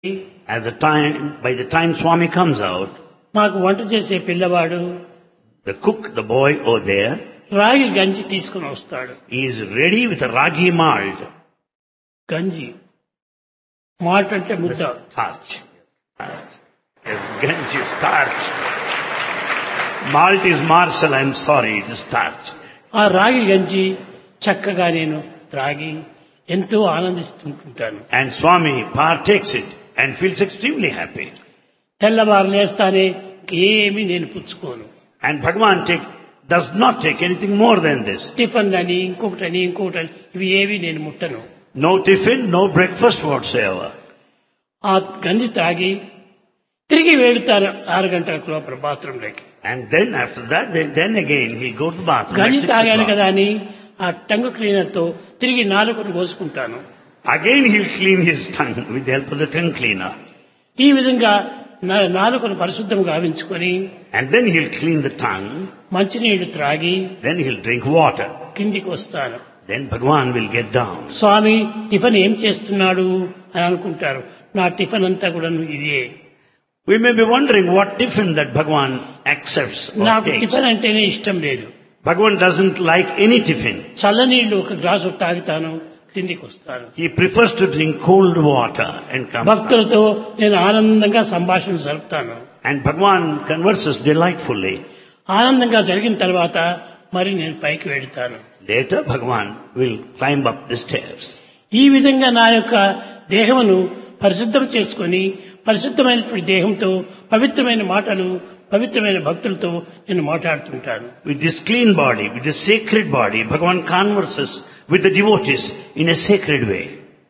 As the time, by the time Swami comes out, మాకు వంట చేసే పిల్లవాడు the cook, the boy over there, రాగి గంజి తీసుకుని వస్తాడు he is ready with a ragi malt. గంజి మాట్ అంటే ముద్ద Starch. Starch. Yes, ganj is starch. Malt is marshal, I'm sorry, it is starch. ఆ రాగి గంజి చక్కగా నేను త్రాగి ఎంతో ఆనందిస్తుంటుంటాను And Swami partakes it and feels extremely happy. తెల్లవారు లేస్తానే ఏమీ నేను పుచ్చుకోను And Bhagavan take, does not take anything more than this. Tiffin అని ఇంకొకటని ఇంకొకటని ఇవి ఏవి నేను ముట్టను No tiffin, no breakfast whatsoever. ఆ గంజి తాగి తిరిగి వెళుతాను ఆరు గంటల లోపల బాత్రూంలోకి And then after that, then, then again he'll go to the bathroom. at గంజి six తాగాను o'clock. కదా అని ఆ టంగు క్లీనర్ తో తిరిగి నాలుగును కోసుకుంటాను Again he'll clean his tongue with the help of the tongue cleaner. ఈ విధంగా నా- నాలుకను పరిశుద్ధం గావించుకొని And then he'll clean the tongue. మంచినీళ్లు త్రాగి Then he'll drink water. కిందికి వస్తాను Then Bhagavan will get down. Swami tiffin ఏం చేస్తున్నాడు అని అనుకుంటారు నా టిఫిన్ అంతా కూడా ఇదే We may be wondering what tiffin that Bhagavan accepts or నాకు takes. టిఫిన్ అంటేనే ఇష్టం లేదు Bhagavan doesn't like any tiffin. చల్లనీళ్లు ఒక గ్లాసు తాగుతాను క్రిందికి వస్తాను He prefers to drink cold water and come. భక్తులతో నేను ఆనందంగా సంభాషణ జరుపుతాను And Bhagavan converses delightfully. ఆనందంగా జరిగిన తర్వాత మరి నేను పైకి వెళ్తాను Later Bhagavan will climb up the stairs. ఈ విధంగా నా యొక్క దేహమును పరిశుద్ధం చేసుకొని పరిశుద్ధమైనటువంటి దేహంతో పవిత్రమైన మాటలు పవిత్రమైన భక్తులతో నేను మాట్లాడుతుంటాను With this clean body, with this sacred body, Bhagavan converses with the devotees in a sacred way.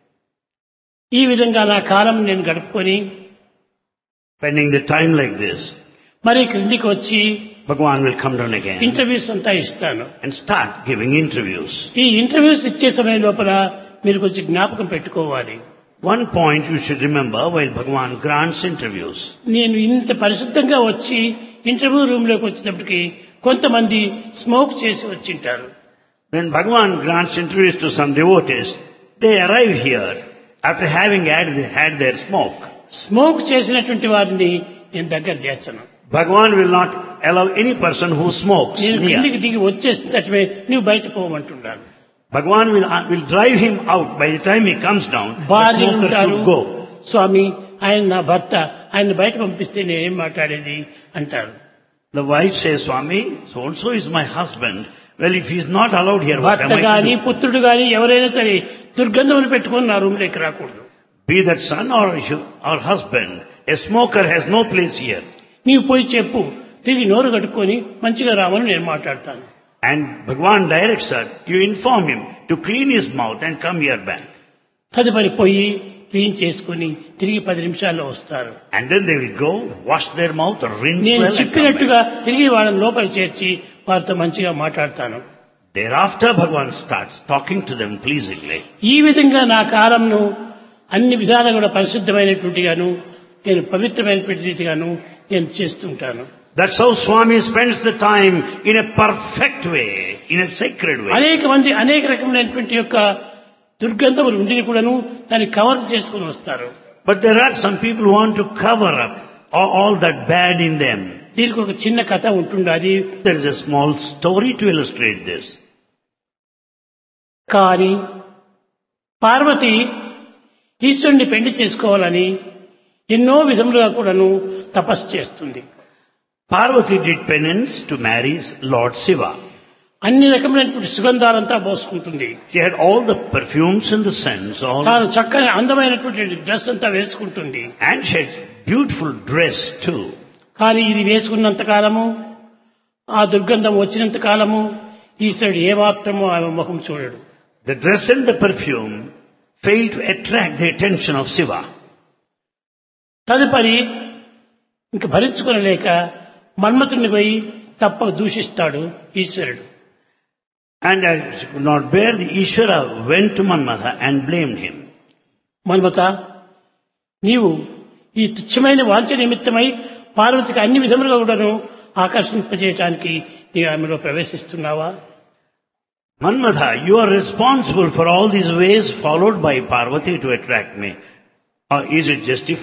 ఈ విధంగా నా కాలం నేను గడుపుకొని Spending the time like this, మరి క్రిందికి వచ్చి Bhagavan will come down again interviews అంతా ఇస్తాను and start giving interviews. ఈ ఇంటర్వ్యూస్ ఇచ్చే సమయం లోపల మీరు కొంచెం జ్ఞాపకం పెట్టుకోవాలి One point you should remember while Bhagavan grants interviews. నేను ఇంత పరిశుద్ధంగా వచ్చి ఇంటర్వ్యూ రూమ్ లోకి వచ్చేటప్పటికి కొంతమంది స్మోక్ చేసి వచ్చింటారు When Bhagavan grants interviews to some devotees, they arrive here after having had, had their smoke. Smoke చేసినటువంటి వారిని నేను దగ్గర చేస్తాను Bhagavan will not allow any person who smokes నేను near. కిందికి దిగి వచ్చేసినట్టువే నువ్వు బయట పోమంటున్నాను Bhagavan will, uh, will drive him out by the time he comes down. The భార్య smoker ఉంటారు should go. స్వామి ఆయన నా భర్త ఆయన బయట పంపిస్తే నేనేం మాట్లాడేది అంటారు The wife says, Swami, so and so is my husband. Well, if he's not allowed here, what భర్త am I గాని to do? పుత్రుడు గాని ఎవరైనా సరే దుర్గంధములు పెట్టుకొని నా రూమ్ లోకి రాకూడదు Be that son or, or husband, a smoker has no place here. నీవు పోయి చెప్పు తిరిగి నోరు కట్టుకొని మంచిగా రామని నేను మాట్లాడతాను And Bhagavan directs her, you inform him to clean his mouth and come here back. తదుపరి పోయి క్లీన్ చేసుకొని తిరిగి పది నిమిషాల్లో వస్తారు And then they will go, wash their mouth, rinse నేను well and come back. చెప్పినట్టుగా తిరిగి వాళ్ళని లోపల చేర్చి వారితో మంచిగా మాట్లాడతాను Thereafter Bhagavan starts talking to them pleasingly. ఈ విధంగా నా కాలంను అన్ని విధాలు కూడా పరిశుద్ధమైనటువంటిగాను నేను పవిత్రమైనటువంటి రీతిగాను నేను చేస్తుంటాను That's how Swami spends the time in a perfect way, in a sacred way. అనేక మంది అనేక రకమైనటువంటి యొక్క దుర్గంధములు ఉండి కూడాను దాన్ని కవర్ చేసుకుని వస్తారు But there are some people who want to cover up all, all that bad in them. దీనికి ఒక చిన్న కథ ఉంటుండాలి There is a small story to illustrate this. కానీ పార్వతి ఈశ్వరుని పెళ్లి చేసుకోవాలని ఎన్నో విధములుగా కూడాను తపస్సు చేస్తుంది Parvati did penance to marry Lord Shiva. అన్ని రకమైనటువంటి సుగంధాలంతా పోసుకుంటుంది She had all the perfumes and the scents, all, తాను చక్కని అందమైనటువంటి డ్రెస్ అంతా వేసుకుంటుంది and she had beautiful dress too. కానీ ఇది వేసుకున్నంత కాలము ఆ దుర్గంధం వచ్చినంత కాలము ఈశ్వరుడు ఏమాత్రమో ఆమె ముఖం చూడడు The dress and the perfume failed to attract the attention of Shiva. తదుపరి ఇంక భరించుకోలేక మన్మథుని పోయి తప్ప దూషిస్తాడు ఈశ్వరుడు And as she could not bear, the Ishvara went to Manmatha and blamed him. Manmatha నీవు ఈ తుచ్చమైన వాంఛ నిమిత్తమై పార్వతికి అన్ని విధములుగా కూడాను ఆకర్షింపజేయటానికి నీవు ఆమెలో ప్రవేశిస్తున్నావా Manmatha, you are responsible for all these ways followed by Parvati to attract me. Or is it justified?